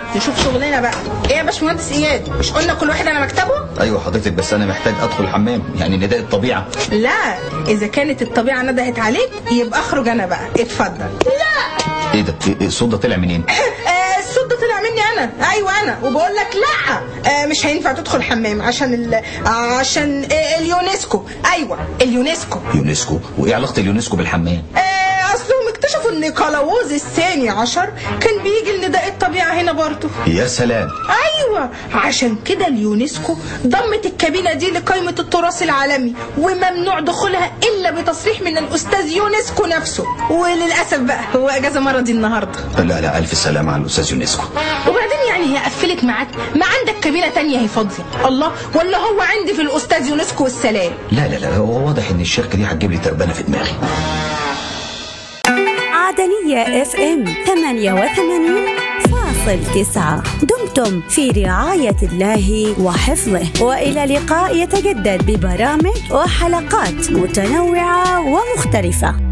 نشوف شغلنا بقى ايه يا باشمهندس اياد مش قلنا كل واحد على مكتبه ايوه حضرتك بس انا محتاج ادخل الحمام يعني نداء الطبيعه لا اذا كانت الطبيعه ندهت عليك يبقى اخرج انا بقى اتفضل ايه ده إيه- إيه الصوت ده طلع منين آه، الصوت ده طلع مني انا ايوه انا وبقول لك لا آه، مش هينفع تدخل الحمام عشان ال... عشان آه، اليونسكو ايوه اليونسكو يونسكو وايه علاقه اليونسكو بالحمام آه، اصلهم اكتشفوا ان قلاووز الثاني عشر كان بيجي لنداء الطبيعه هنا برضه يا سلام ايوه عشان كده اليونسكو ضمت الكابينه دي لقائمه التراث العالمي وممنوع دخولها الا بتصريح من الاستاذ يونسكو نفسه وللاسف بقى هو اجازه مرضي النهارده لا لا الف سلامه على الاستاذ يونسكو وبعدين يعني هي قفلت معاك ما عندك كابينه تانية هي فاضيه الله ولا هو عندي في الاستاذ يونسكو والسلام لا لا لا هو واضح ان الشركه دي هتجيب لي تربانه في دماغي عدنية اف ام 88 فاصل تسعة دمتم في رعاية الله وحفظه وإلى لقاء يتجدد ببرامج وحلقات متنوعة ومختلفة